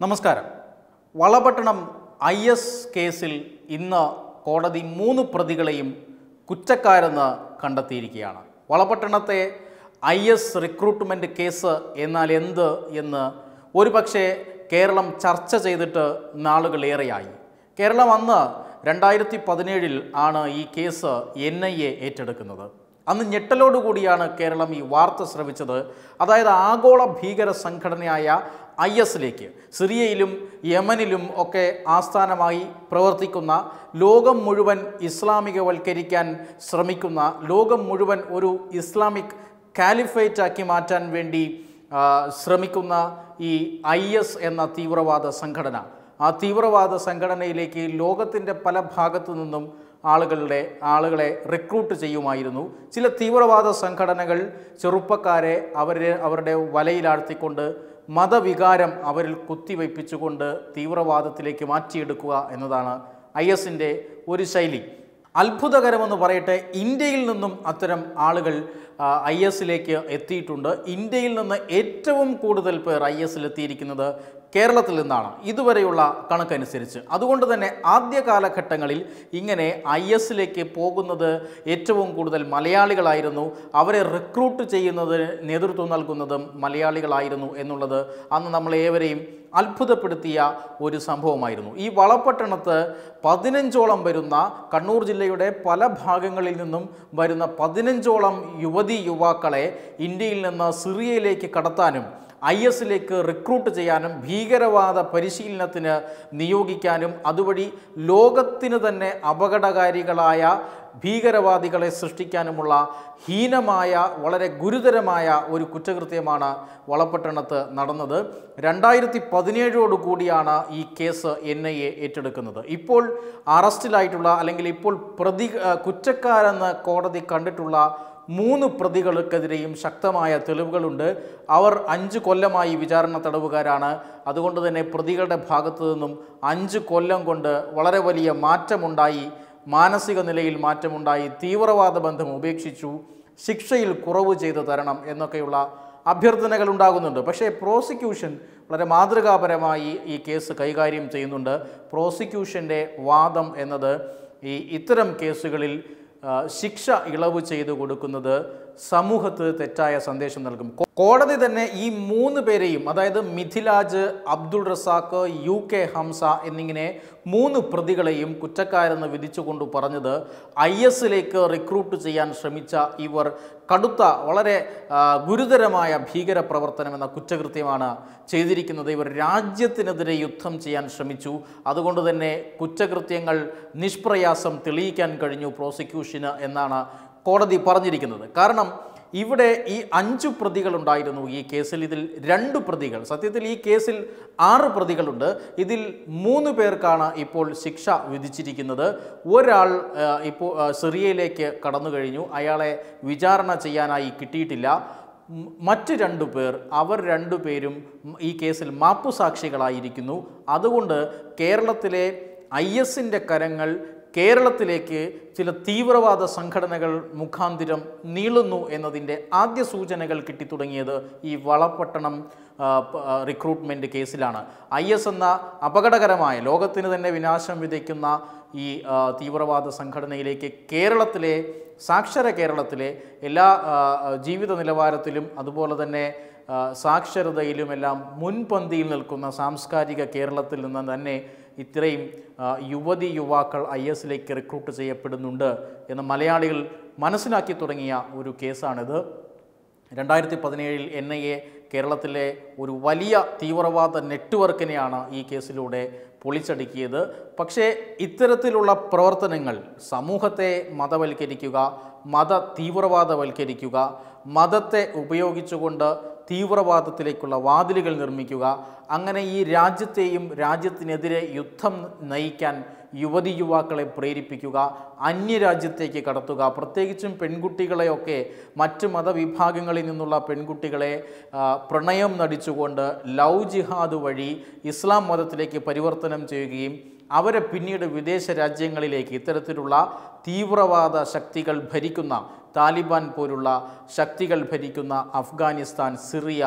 നമസ്കാരം Valapattanam I S കേസിൽ ഇന്ന് കോടതി മൂന്ന് പ്രതികളെയും കുറ്റക്കാരെന്ന് കണ്ടെത്തിയിരിക്കുകയാണ് വളപട്ടണത്തെ ഐ എസ് റിക്രൂട്ട്മെൻറ്റ് കേസ് എന്നാൽ എന്ത് എന്ന് ഒരുപക്ഷെ കേരളം ചർച്ച ചെയ്തിട്ട് നാളുകളേറെയായി കേരളം അന്ന് രണ്ടായിരത്തി പതിനേഴിൽ ആണ് ഈ കേസ് എൻ ഐ എ ഏറ്റെടുക്കുന്നത് അന്ന് ഞെട്ടലോടുകൂടിയാണ് കേരളം ഈ വാർത്ത ശ്രവിച്ചത് അതായത് ആഗോള ഭീകര സംഘടനയായ ഐ എസിലേക്ക് സിറിയയിലും യമനിലും ഒക്കെ ആസ്ഥാനമായി പ്രവർത്തിക്കുന്ന ലോകം മുഴുവൻ ഇസ്ലാമികവൽക്കരിക്കാൻ ശ്രമിക്കുന്ന ലോകം മുഴുവൻ ഒരു ഇസ്ലാമിക് കാലിഫേറ്റ് ആക്കി മാറ്റാൻ വേണ്ടി ആ, ശ്രമിക്കുന്ന ഈ ഐ എസ് എന്ന തീവ്രവാദ സംഘടന ആ തീവ്രവാദ സംഘടനയിലേക്ക് ലോകത്തിൻ്റെ പല ഭാഗത്തു നിന്നും ആളുകളുടെ ആളുകളെ റിക്രൂട്ട് ചെയ്യുമായിരുന്നു ചില തീവ്രവാദ സംഘടനകൾ ചെറുപ്പക്കാരെ അവരെ അവരുടെ വലയിലാഴ്ത്തിക്കൊണ്ട് മതവികാരം അവരിൽ കുത്തിവയ്പ്പിച്ചുകൊണ്ട് തീവ്രവാദത്തിലേക്ക് മാറ്റിയെടുക്കുക എന്നതാണ് ഐ എസിൻ്റെ ഒരു ശൈലി അത്ഭുതകരമെന്ന് പറയട്ടെ ഇന്ത്യയിൽ നിന്നും അത്തരം ആളുകൾ ഐ എസിലേക്ക് എത്തിയിട്ടുണ്ട് ഇന്ത്യയിൽ നിന്ന് ഏറ്റവും കൂടുതൽ പേർ ഐ എസിൽ എത്തിയിരിക്കുന്നത് കേരളത്തിൽ നിന്നാണ് ഇതുവരെയുള്ള കണക്കനുസരിച്ച് അതുകൊണ്ട് തന്നെ ആദ്യ കാലഘട്ടങ്ങളിൽ ഇങ്ങനെ ഐ എസിലേക്ക് പോകുന്നത് ഏറ്റവും കൂടുതൽ മലയാളികളായിരുന്നു അവരെ റിക്രൂട്ട് ചെയ്യുന്നതിന് നേതൃത്വം നൽകുന്നതും മലയാളികളായിരുന്നു എന്നുള്ളത് അന്ന് നമ്മളേവരെയും അത്ഭുതപ്പെടുത്തിയ ഒരു സംഭവമായിരുന്നു ഈ വളപട്ടണത്ത് പതിനഞ്ചോളം വരുന്ന കണ്ണൂർ ജില്ലയുടെ പല ഭാഗങ്ങളിൽ നിന്നും വരുന്ന പതിനഞ്ചോളം യുവതി യുവാക്കളെ ഇന്ത്യയിൽ നിന്ന് സിറിയയിലേക്ക് കടത്താനും ഐ എസിലേക്ക് റിക്രൂട്ട് ചെയ്യാനും ഭീകരവാദ പരിശീലനത്തിന് നിയോഗിക്കാനും അതുവഴി ലോകത്തിന് തന്നെ അപകടകാരികളായ ഭീകരവാദികളെ സൃഷ്ടിക്കാനുമുള്ള ഹീനമായ വളരെ ഗുരുതരമായ ഒരു കുറ്റകൃത്യമാണ് വളപട്ടണത്ത് നടന്നത് രണ്ടായിരത്തി പതിനേഴോട് കൂടിയാണ് ഈ കേസ് എൻ ഐ എ ഏറ്റെടുക്കുന്നത് ഇപ്പോൾ അറസ്റ്റിലായിട്ടുള്ള അല്ലെങ്കിൽ ഇപ്പോൾ പ്രതി ആ, കുറ്റക്കാരെന്ന് കോടതി കണ്ടിട്ടുള്ള മൂന്ന് പ്രതികൾക്കെതിരെയും ശക്തമായ തെളിവുകളുണ്ട് അവർ അഞ്ച് കൊല്ലമായി വിചാരണ തടവുകാരാണ് അതുകൊണ്ട് തന്നെ പ്രതികളുടെ ഭാഗത്തു നിന്നും അഞ്ച് കൊല്ലം കൊണ്ട് വളരെ വലിയ മാറ്റമുണ്ടായി മാനസിക നിലയിൽ മാറ്റമുണ്ടായി തീവ്രവാദ ബന്ധം ഉപേക്ഷിച്ചു ശിക്ഷയിൽ കുറവ് ചെയ്തു തരണം എന്നൊക്കെയുള്ള അഭ്യർത്ഥനകൾ ഉണ്ടാകുന്നുണ്ട് പക്ഷേ പ്രോസിക്യൂഷൻ വളരെ മാതൃകാപരമായി ഈ കേസ് കൈകാര്യം ചെയ്യുന്നുണ്ട് പ്രോസിക്യൂഷൻ്റെ വാദം എന്നത് ഈ ഇത്തരം കേസുകളിൽ ആ, ശിക്ഷ ഇളവ് ചെയ്തു കൊടുക്കുന്നത് സമൂഹത്ത് തെറ്റായ സന്ദേശം നൽകും കോ- കോടതി തന്നെ ഈ മൂന്ന് പേരെയും അതായത് മിഥിലാജ് അബ്ദുൾ റസാഖ് യു കെ ഹംസ എന്നിങ്ങനെ മൂന്ന് പ്രതികളെയും കുറ്റക്കാരെന്ന് വിധിച്ചുകൊണ്ട് പറഞ്ഞത് ഐ എസിലേക്ക് റിക്രൂട്ട് ചെയ്യാൻ ശ്രമിച്ച ഇവർ കടുത്ത വളരെ ആ, ഗുരുതരമായ ഭീകര പ്രവർത്തനം എന്ന കുറ്റകൃത്യമാണ് ചെയ്തിരിക്കുന്നത് ഇവർ രാജ്യത്തിനെതിരെ യുദ്ധം ചെയ്യാൻ ശ്രമിച്ചു അതുകൊണ്ട് തന്നെ കുറ്റകൃത്യങ്ങൾ നിഷ്പ്രയാസം തെളിയിക്കാൻ കഴിഞ്ഞു പ്രോസിക്യൂഷന് എന്നാണ് കോടതി പറഞ്ഞിരിക്കുന്നത് കാരണം ഇവിടെ ഈ അഞ്ചു പ്രതികളുണ്ടായിരുന്നു ഈ കേസിൽ ഇതിൽ രണ്ട് പ്രതികൾ സത്യത്തിൽ ഈ കേസിൽ ആറ് പ്രതികളുണ്ട് ഇതിൽ മൂന്ന് പേർക്കാണ് ഇപ്പോൾ ശിക്ഷ വിധിച്ചിരിക്കുന്നത് ഒരാൾ ആ, ഇപ്പോൾ ആ, സിറിയയിലേക്ക് കടന്നു കഴിഞ്ഞു അയാളെ വിചാരണ ചെയ്യാനായി കിട്ടിയിട്ടില്ല ഉം, മറ്റ് രണ്ടു പേർ അവർ രണ്ടു പേരും ഈ കേസിൽ മാപ്പുസാക്ഷികളായിരിക്കുന്നു അതുകൊണ്ട് കേരളത്തിലെ ഐ എസിൻ്റെ കരങ്ങൾ കേരളത്തിലേക്ക് ചില തീവ്രവാദ സംഘടനകൾ മുഖാന്തിരം നീളുന്നു എന്നതിൻ്റെ ആദ്യ സൂചനകൾ കിട്ടിത്തുടങ്ങിയത് ഈ വളപട്ടണം ആ, പ- ആ, റിക്രൂട്ട്മെൻറ്റ് കേസിലാണ് ഐ എസ് എന്ന അപകടകരമായ ലോകത്തിന് തന്നെ വിനാശം വിതയ്ക്കുന്ന ഈ ആ, തീവ്രവാദ സംഘടനയിലേക്ക് കേരളത്തിലെ സാക്ഷര കേരളത്തിലെ എല്ലാ ആ, ജീവിത നിലവാരത്തിലും അതുപോലെ തന്നെ ആ, സാക്ഷരതയിലുമെല്ലാം മുൻപന്തിയിൽ നിൽക്കുന്ന സാംസ്കാരിക കേരളത്തിൽ നിന്ന് തന്നെ ഇത്രയും ആ, യുവതി യുവാക്കൾ ഐ എസിലേക്ക് റിക്രൂട്ട് ചെയ്യപ്പെടുന്നുണ്ട് എന്ന് മലയാളികൾ മനസ്സിലാക്കി തുടങ്ങിയ ഒരു കേസാണിത് രണ്ടായിരത്തി പതിനേഴിൽ എൻ ഐ എ കേരളത്തിലെ ഒരു വലിയ തീവ്രവാദ നെറ്റ്വർക്കിനെയാണ് ഈ കേസിലൂടെ പൊളിച്ചടുക്കിയത് പക്ഷേ ഇത്തരത്തിലുള്ള പ്രവർത്തനങ്ങൾ സമൂഹത്തെ മതവൽക്കരിക്കുക മത തീവ്രവാദവൽക്കരിക്കുക മതത്തെ ഉപയോഗിച്ചുകൊണ്ട് തീവ്രവാദത്തിലേക്കുള്ള വാതിലുകൾ നിർമ്മിക്കുക അങ്ങനെ ഈ രാജ്യത്തെയും രാജ്യത്തിനെതിരെ യുദ്ധം നയിക്കാൻ യുവതി യുവാക്കളെ പ്രേരിപ്പിക്കുക അന്യരാജ്യത്തേക്ക് കടത്തുക പ്രത്യേകിച്ചും പെൺകുട്ടികളെയൊക്കെ മറ്റ് മതവിഭാഗങ്ങളിൽ നിന്നുള്ള പെൺകുട്ടികളെ ആ, പ്രണയം നടിച്ചുകൊണ്ട് ലവ് ജിഹാദ് വഴി ഇസ്ലാം മതത്തിലേക്ക് പരിവർത്തനം ചെയ്യുകയും അവരെ പിന്നീട് വിദേശ രാജ്യങ്ങളിലേക്ക് ഇത്തരത്തിലുള്ള തീവ്രവാദ ശക്തികൾ ഭരിക്കുന്ന താലിബാൻ പോലുള്ള ശക്തികൾ ഭരിക്കുന്ന അഫ്ഗാനിസ്ഥാൻ സിറിയ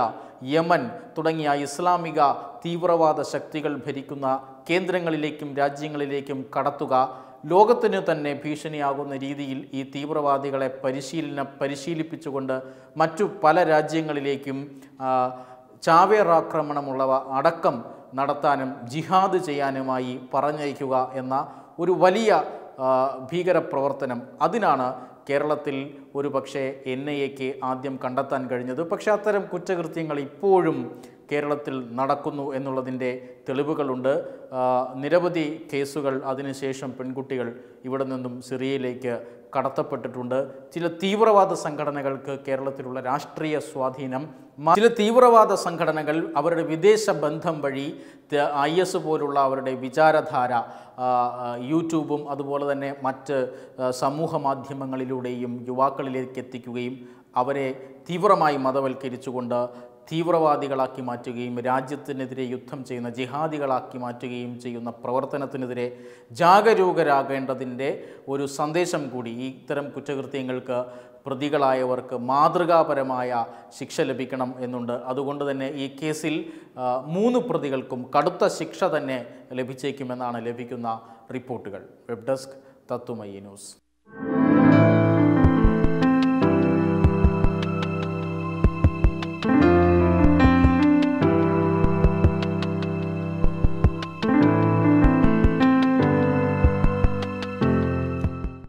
യമൻ തുടങ്ങിയ ഇസ്ലാമിക തീവ്രവാദ ശക്തികൾ ഭരിക്കുന്ന കേന്ദ്രങ്ങളിലേക്കും രാജ്യങ്ങളിലേക്കും കടത്തുക ലോകത്തിന് തന്നെ ഭീഷണിയാകുന്ന രീതിയിൽ ഈ തീവ്രവാദികളെ പരിശീലന പരിശീലിപ്പിച്ചുകൊണ്ട് മറ്റു പല രാജ്യങ്ങളിലേക്കും ആ, ചാവേറാക്രമണമുള്ളവ അടക്കം നടത്താനും ജിഹാദ് ചെയ്യാനുമായി പറഞ്ഞയക്കുക എന്ന ഒരു വലിയ ആ, ഭീകരപ്രവർത്തനം അതിനാണ് കേരളത്തിൽ ഒരു പക്ഷേ എൻ ഐ എക്ക് ആദ്യം കണ്ടെത്താൻ കഴിഞ്ഞത് പക്ഷേ അത്തരം കുറ്റകൃത്യങ്ങൾ ഇപ്പോഴും കേരളത്തിൽ നടക്കുന്നു എന്നുള്ളതിൻ്റെ തെളിവുകളുണ്ട് ആ, നിരവധി കേസുകൾ അതിനുശേഷം പെൺകുട്ടികൾ ഇവിടെ നിന്നും സിറിയയിലേക്ക് കടത്തപ്പെട്ടിട്ടുണ്ട് ചില തീവ്രവാദ സംഘടനകൾക്ക് കേരളത്തിലുള്ള രാഷ്ട്രീയ സ്വാധീനം മ- ചില തീവ്രവാദ സംഘടനകൾ അവരുടെ വിദേശ ബന്ധം വഴി ഐ എസ് പോലുള്ള അവരുടെ വിചാരധാര ആ, ആ, യൂട്യൂബും അതുപോലെ തന്നെ മറ്റ് ആ, സമൂഹ മാധ്യമങ്ങളിലൂടെയും യുവാക്കളിലേക്ക് എത്തിക്കുകയും അവരെ തീവ്രമായി മതവൽക്കരിച്ചുകൊണ്ട് തീവ്രവാദികളാക്കി മാറ്റുകയും രാജ്യത്തിനെതിരെ യുദ്ധം ചെയ്യുന്ന ജിഹാദികളാക്കി മാറ്റുകയും ചെയ്യുന്ന പ്രവർത്തനത്തിനെതിരെ ജാഗരൂകരാകേണ്ടതിൻ്റെ ഒരു സന്ദേശം കൂടി ഈ ഇത്തരം കുറ്റകൃത്യങ്ങൾക്ക് പ്രതികളായവർക്ക് മാതൃകാപരമായ ശിക്ഷ ലഭിക്കണം എന്നുണ്ട് അതുകൊണ്ട് തന്നെ ഈ കേസിൽ ആ, മൂന്ന് പ്രതികൾക്കും കടുത്ത ശിക്ഷ തന്നെ ലഭിച്ചേക്കുമെന്നാണ് ലഭിക്കുന്ന റിപ്പോർട്ടുകൾ വെബ് ഡെസ്ക് തത്തുമയി ന്യൂസ്